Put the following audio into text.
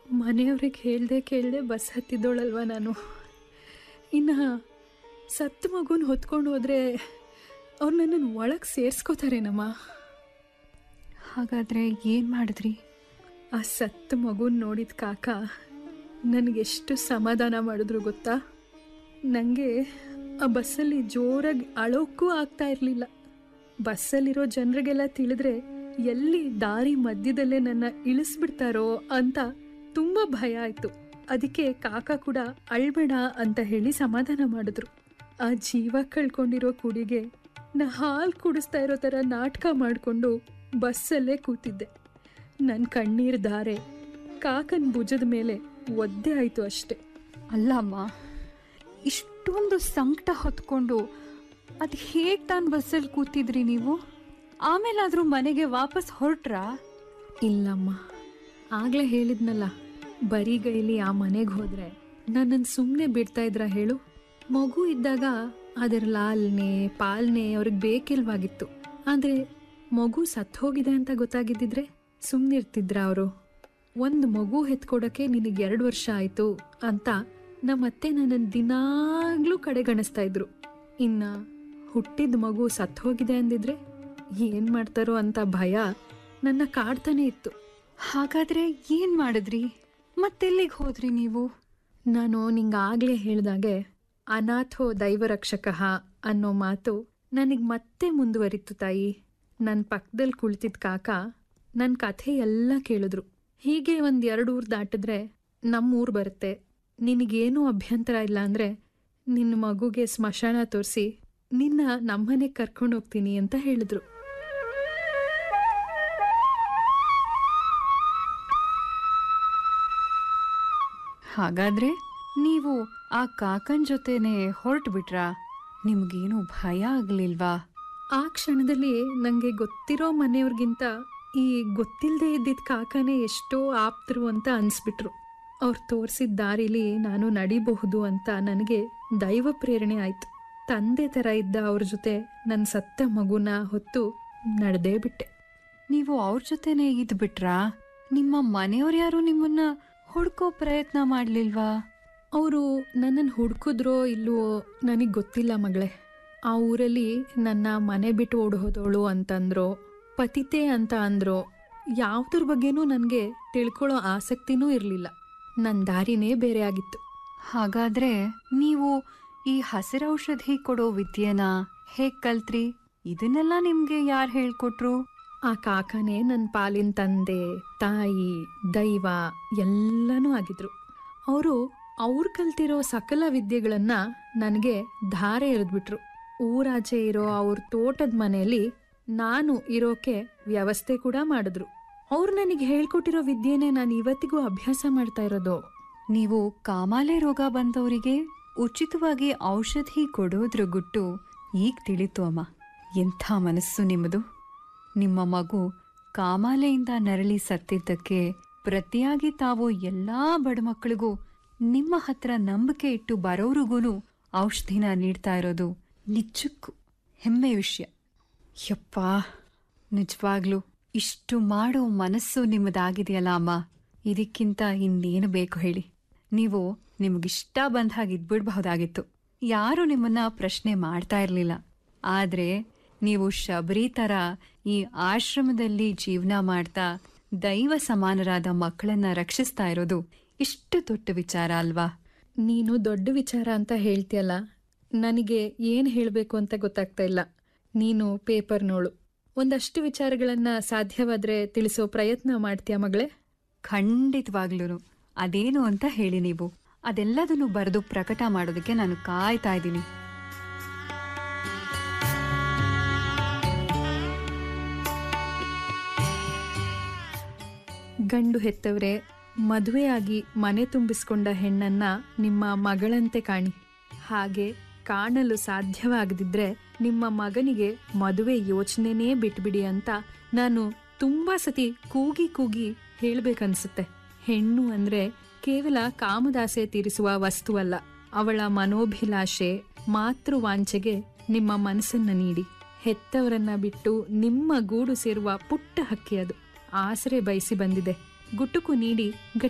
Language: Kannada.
ಮನೆಯವ್ರಿಗೆ ಹೇಳ್ದೆ ಕೇಳದೆ ಬಸ್ ಹತ್ತಿದ್ದೋಳಲ್ವ ನಾನು ಇನ್ನು ಸತ್ತು ಮಗುನ ಹೊತ್ಕೊಂಡು ಹೋದರೆ ಅವ್ರು ನನ್ನನ್ನು ಒಳಗೆ ಸೇರಿಸ್ಕೋತಾರೇನಮ್ಮ ಹಾಗಾದರೆ ಏನು ಮಾಡಿದ್ರಿ ಆ ಸತ್ತು ಮಗುನ ನೋಡಿದ ಕಾಕ ನನಗೆಷ್ಟು ಸಮಾಧಾನ ಮಾಡಿದ್ರು ಗೊತ್ತಾ ನನಗೆ ಆ ಬಸ್ಸಲ್ಲಿ ಜೋರಾಗಿ ಅಳೋಕ್ಕೂ ಆಗ್ತಾ ಇರಲಿಲ್ಲ ಬಸ್ಸಲ್ಲಿರೋ ಜನರಿಗೆಲ್ಲ ತಿಳಿದ್ರೆ ಎಲ್ಲಿ ದಾರಿ ಮಧ್ಯದಲ್ಲೇ ನನ್ನ ಇಳಿಸ್ಬಿಡ್ತಾರೋ ಅಂತ ತುಂಬ ಭಯ ಆಯಿತು ಅದಕ್ಕೆ ಕಾಕ ಕೂಡ ಅಳ್ಬೇಡ ಅಂತ ಹೇಳಿ ಸಮಾಧಾನ ಮಾಡಿದ್ರು ಆ ಜೀವ ಕಳ್ಕೊಂಡಿರೋ ಕುಡಿಗೆ ನಾ ಹಾಲು ಕುಡಿಸ್ತಾ ಇರೋ ಥರ ನಾಟಕ ಮಾಡಿಕೊಂಡು ಬಸ್ಸಲ್ಲೇ ಕೂತಿದ್ದೆ ನನ್ನ ಕಣ್ಣೀರ್ ಧಾರೆ ಕಾಕನ ಭುಜದ ಮೇಲೆ ಒದ್ದೆ ಆಯಿತು ಅಷ್ಟೆ ಅಲ್ಲಮ್ಮ ಇಷ್ಟೊಂದು ಸಂಕಟ ಹೊತ್ಕೊಂಡು ಅದು ಹೇಗೆ ತಾನು ಬಸ್ಸಲ್ಲಿ ಕೂತಿದ್ರಿ ನೀವು ಆಮೇಲಾದರೂ ಮನೆಗೆ ವಾಪಸ್ ಹೊರಟ್ರಾ ಇಲ್ಲಮ್ಮ ಆಗಲೇ ಹೇಳಿದ್ನಲ್ಲ ಬರಿಗೈಲಿ ಆ ಮನೆಗೆ ಹೋದರೆ ನನ್ನನ್ನು ಸುಮ್ಮನೆ ಬಿಡ್ತಾ ಇದ್ರ ಹೇಳು ಮಗು ಇದ್ದಾಗ ಅದರ ಲಾಲ್ನೆ ಪಾಲನೆ ಅವ್ರಿಗೆ ಬೇಕಿಲ್ವಾಗಿತ್ತು ಆದರೆ ಮಗು ಸತ್ತು ಹೋಗಿದೆ ಅಂತ ಗೊತ್ತಾಗಿದ್ದಿದ್ರೆ ಸುಮ್ಮನಿರ್ತಿದ್ರ ಅವರು ಒಂದು ಮಗು ಹೆತ್ಕೊಡೋಕ್ಕೆ ನಿನಗೆ ಎರಡು ವರ್ಷ ಆಯಿತು ಅಂತ ನಮ್ಮತ್ತೆ ನನ್ನನ್ನು ದಿನಾಗ್ಲೂ ಕಡೆಗಣಿಸ್ತಾ ಇದ್ರು ಇನ್ನು ಹುಟ್ಟಿದ ಮಗು ಸತ್ತು ಹೋಗಿದೆ ಅಂದಿದ್ರೆ ಏನು ಮಾಡ್ತಾರೋ ಅಂತ ಭಯ ನನ್ನ ಕಾಡ್ತಾನೆ ಇತ್ತು ಹಾಗಾದರೆ ಏನು ಮಾಡಿದ್ರಿ ಮತ್ತೆಲ್ಲಿಗೆ ಹೋದ್ರಿ ನೀವು ನಾನು ನಿಂಗಾಗಲೇ ಹೇಳ್ದಾಗೆ ಅನಾಥೋ ದೈವರಕ್ಷಕ ಅನ್ನೋ ಮಾತು ನನಗೆ ಮತ್ತೆ ಮುಂದುವರಿತು ತಾಯಿ ನನ್ನ ಪಕ್ಕದಲ್ಲಿ ಕುಳಿತಿದ್ದ ಕಾಕ ನನ್ನ ಕಥೆ ಎಲ್ಲ ಕೇಳಿದ್ರು ಹೀಗೆ ಒಂದು ಎರಡು ಊರು ದಾಟಿದ್ರೆ ನಮ್ಮೂರು ಬರುತ್ತೆ ನಿನಗೇನೂ ಅಭ್ಯಂತರ ಇಲ್ಲ ಅಂದರೆ ನಿನ್ನ ಮಗುಗೆ ಸ್ಮಶಾನ ತೋರಿಸಿ ನಿನ್ನ ನಮ್ಮನೆಗೆ ಕರ್ಕೊಂಡು ಹೋಗ್ತೀನಿ ಅಂತ ಹೇಳಿದ್ರು ಹಾಗಾದ್ರೆ ನೀವು ಆ ಕಾಕನ್ ಜೊತೆನೆ ಹೊರಟು ಬಿಟ್ರಾ ನಿಮ್ಗೇನು ಭಯ ಆಗ್ಲಿಲ್ವಾ ಆ ಕ್ಷಣದಲ್ಲಿ ನನಗೆ ಗೊತ್ತಿರೋ ಮನೆಯವ್ರಿಗಿಂತ ಈ ಗೊತ್ತಿಲ್ಲದೆ ಇದ್ದಿದ್ದ ಕಾಕನೇ ಎಷ್ಟೋ ಆಪ್ತರು ಅಂತ ಅನಿಸ್ಬಿಟ್ರು ಅವ್ರು ತೋರಿಸಿದ ದಾರಿಲಿ ನಾನು ನಡಿಬಹುದು ಅಂತ ನನಗೆ ದೈವ ಪ್ರೇರಣೆ ಆಯಿತು ತಂದೆ ಥರ ಇದ್ದ ಅವ್ರ ಜೊತೆ ನನ್ನ ಸತ್ತ ಮಗುನ ಹೊತ್ತು ನಡೆದೇ ಬಿಟ್ಟೆ ನೀವು ಅವ್ರ ಜೊತೆನೆ ಇದ್ ಬಿಟ್ರಾ ನಿಮ್ಮ ಮನೆಯವ್ರು ಯಾರು ನಿಮ್ಮನ್ನ ಹುಡ್ಕೋ ಪ್ರಯತ್ನ ಮಾಡ್ಲಿಲ್ವಾ ಅವರು ನನ್ನನ್ನು ಹುಡ್ಕಿದ್ರೋ ಇಲ್ವೋ ನನಗೆ ಗೊತ್ತಿಲ್ಲ ಮಗಳೇ ಆ ಊರಲ್ಲಿ ನನ್ನ ಮನೆ ಬಿಟ್ಟು ಓಡ್ ಹೋದವಳು ಅಂತಂದ್ರು ಪತಿತೆ ಅಂತ ಅಂದ್ರು ಯಾವುದ್ರ ಬಗ್ಗೆನೂ ನನಗೆ ತಿಳ್ಕೊಳ್ಳೋ ಆಸಕ್ತಿನೂ ಇರಲಿಲ್ಲ ನನ್ನ ದಾರಿನೇ ಬೇರೆ ಆಗಿತ್ತು ಹಾಗಾದ್ರೆ ನೀವು ಈ ಹಸಿರೌಷಧಿ ಕೊಡೋ ವಿದ್ಯೆನ ಹೇಗ್ ಕಲ್ತ್ರಿ ಇದನ್ನೆಲ್ಲ ನಿಮ್ಗೆ ಯಾರು ಹೇಳ್ಕೊಟ್ರು ಆ ಕಾಕನೇ ನನ್ನ ಪಾಲಿನ ತಂದೆ ತಾಯಿ ದೈವ ಎಲ್ಲನೂ ಆಗಿದ್ರು ಅವರು ಅವ್ರು ಕಲ್ತಿರೋ ಸಕಲ ವಿದ್ಯೆಗಳನ್ನ ನನಗೆ ಧಾರೆ ಎರೆದ್ಬಿಟ್ರು ಊರಾಚೆ ಇರೋ ಅವ್ರ ತೋಟದ ಮನೆಯಲ್ಲಿ ನಾನು ಇರೋಕೆ ವ್ಯವಸ್ಥೆ ಕೂಡ ಮಾಡಿದ್ರು ಅವ್ರು ನನಗೆ ಹೇಳ್ಕೊಟ್ಟಿರೋ ವಿದ್ಯೆನೇ ನಾನು ಇವತ್ತಿಗೂ ಅಭ್ಯಾಸ ಮಾಡ್ತಾ ಇರೋದು ನೀವು ಕಾಮಾಲೆ ರೋಗ ಬಂದವರಿಗೆ ಉಚಿತವಾಗಿ ಔಷಧಿ ಕೊಡೋದ್ರ ಗುಟ್ಟು ಈಗ ತಿಳಿತು ಅಮ್ಮ ಎಂಥ ಮನಸ್ಸು ನಿಮ್ಮದು ನಿಮ್ಮ ಮಗು ಕಾಮಾಲೆಯಿಂದ ನರಳಿ ಸತ್ತಿದ್ದಕ್ಕೆ ಪ್ರತಿಯಾಗಿ ತಾವು ಎಲ್ಲಾ ಬಡ ಮಕ್ಕಳಿಗೂ ನಿಮ್ಮ ಹತ್ರ ನಂಬಿಕೆ ಇಟ್ಟು ಬರೋರಿಗೂ ಔಷಧಿನ ನೀಡ್ತಾ ಇರೋದು ನಿಜಕ್ಕೂ ಹೆಮ್ಮೆ ವಿಷಯ ಯಪ್ಪ ನಿಜವಾಗ್ಲೂ ಇಷ್ಟು ಮಾಡೋ ಮನಸ್ಸು ನಿಮ್ಮದಾಗಿದೆಯಲ್ಲ ಅಮ್ಮ ಇದಕ್ಕಿಂತ ಇನ್ನೇನು ಬೇಕು ಹೇಳಿ ನೀವು ನಿಮಗಿಷ್ಟ ಬಂದ ಹಾಗೆ ಇದ್ಬಿಡ್ಬಹುದಾಗಿತ್ತು ಯಾರು ನಿಮ್ಮನ್ನ ಪ್ರಶ್ನೆ ಮಾಡ್ತಾ ಇರಲಿಲ್ಲ ಆದ್ರೆ ನೀವು ಶಬರಿ ತರ ಈ ಆಶ್ರಮದಲ್ಲಿ ಜೀವನ ಮಾಡ್ತಾ ದೈವ ಸಮಾನರಾದ ಮಕ್ಕಳನ್ನ ರಕ್ಷಿಸ್ತಾ ಇರೋದು ಇಷ್ಟು ದೊಡ್ಡ ವಿಚಾರ ಅಲ್ವಾ ನೀನು ದೊಡ್ಡ ವಿಚಾರ ಅಂತ ಹೇಳ್ತೀಯಲ್ಲ ನನಗೆ ಏನು ಹೇಳಬೇಕು ಅಂತ ಗೊತ್ತಾಗ್ತಾ ಇಲ್ಲ ನೀನು ಪೇಪರ್ನೋಳು ಒಂದಷ್ಟು ವಿಚಾರಗಳನ್ನ ಸಾಧ್ಯವಾದ್ರೆ ತಿಳಿಸೋ ಪ್ರಯತ್ನ ಮಾಡ್ತೀಯ ಮಗಳೇ ಖಂಡಿತವಾಗ್ಲೂ ಅದೇನು ಅಂತ ಹೇಳಿ ನೀವು ಅದೆಲ್ಲದನ್ನು ಬರೆದು ಪ್ರಕಟ ಮಾಡೋದಕ್ಕೆ ನಾನು ಕಾಯ್ತಾ ಇದ್ದೀನಿ ಗಂಡು ಹೆತ್ತವರೇ ಮದುವೆಯಾಗಿ ಮನೆ ತುಂಬಿಸ್ಕೊಂಡ ಹೆಣ್ಣನ್ನ ನಿಮ್ಮ ಮಗಳಂತೆ ಕಾಣಿ ಹಾಗೆ ಕಾಣಲು ಸಾಧ್ಯವಾಗದಿದ್ರೆ ನಿಮ್ಮ ಮಗನಿಗೆ ಮದುವೆ ಯೋಚನೆನೇ ಬಿಟ್ಬಿಡಿ ಅಂತ ನಾನು ತುಂಬಾ ಸತಿ ಕೂಗಿ ಕೂಗಿ ಹೇಳ್ಬೇಕನ್ಸುತ್ತೆ ಹೆಣ್ಣು ಅಂದ್ರೆ ಕೇವಲ ಕಾಮದಾಸೆ ತೀರಿಸುವ ವಸ್ತುವಲ್ಲ ಅವಳ ಮನೋಭಿಲಾಷೆ ಮಾತೃವಾಂಛೆಗೆ ನಿಮ್ಮ ಮನಸ್ಸನ್ನ ನೀಡಿ ಹೆತ್ತವರನ್ನ ಬಿಟ್ಟು ನಿಮ್ಮ ಗೂಡು ಸೇರುವ ಪುಟ್ಟ ಹಕ್ಕಿ ಅದು ಆಸರೆ ಬಯಸಿ ಬಂದಿದೆ ಗುಟುಕು ನೀಡಿ